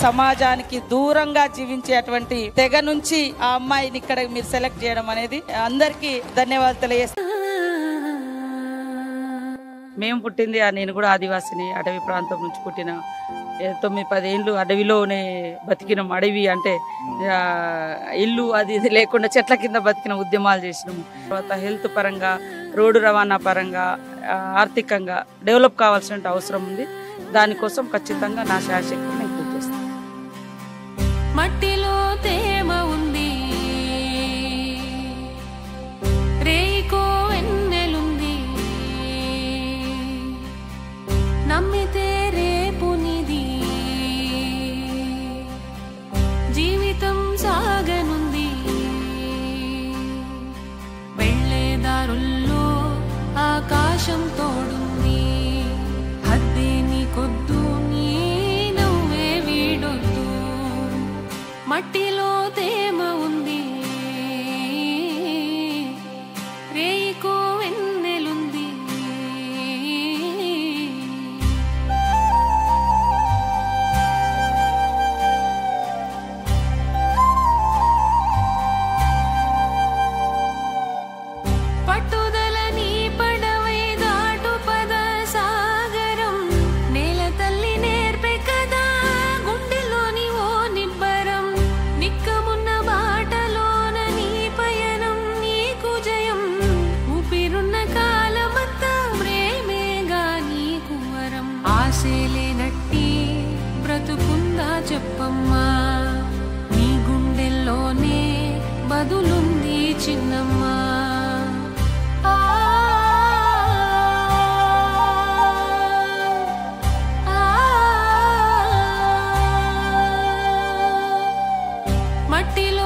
సమాజానికి దూరంగా జీవించేటువంటి తెగ నుంచి ఆ అమ్మాయిని ఇక్కడ మీరు సెలెక్ట్ చేయడం అనేది అందరికీ ధన్యవాదాలు తెలియజేస్తాను మేము పుట్టింది ఆ నేను కూడా ఆదివాసిని అడవి ప్రాంతం నుంచి పుట్టిన ఏ తొమ్మిది పదేళ్ళు అడవిలోనే బతికినాం అడవి అంటే ఆ, ఇల్లు అది ఇది లేకుండా చెట్ల కింద బతికిన ఉద్యమాలు చేసినాము తర్వాత హెల్త్ పరంగా రోడ్డు రవాణా పరంగా ఆ, ఆర్థికంగా డెవలప్ కావాల్సిన అవసరం ఉంది దానికోసం ఖచ్చితంగా నా శాశక్తి నేను కృషి చేస్తాను మట్టిలో తేమ ఉంది రేయికో వెన్నెలుంది నమ్మితే రేపు నిది జీవితం సాగనుంది వెళ్ళేదారుల్లో ఆకాశం తోడుంది హద్దే నీకొద్దు నీ నవ్వే వీడొద్దు మట్టిలో తేమ ఉంది రేయికో వెన్నెలుంది పట్టుదల నీ పడవై దాటు పద సాగరం నేల తల్లి నేర్పే కదా గుండెలోని ఓ నిబ్బరం నిక్కమున్న బాటలోన నీ పయనం నీకు జయం ఊపిరున్న కాలమంతా ప్రేమేగా నీకు వరం ఆశలేనట్టి బ్రతుకుందా చెప్పమ్మా నీ గుండెల్లోనే బదులుంది చిన్నమ్మా ఆ ఆ మట్టిలో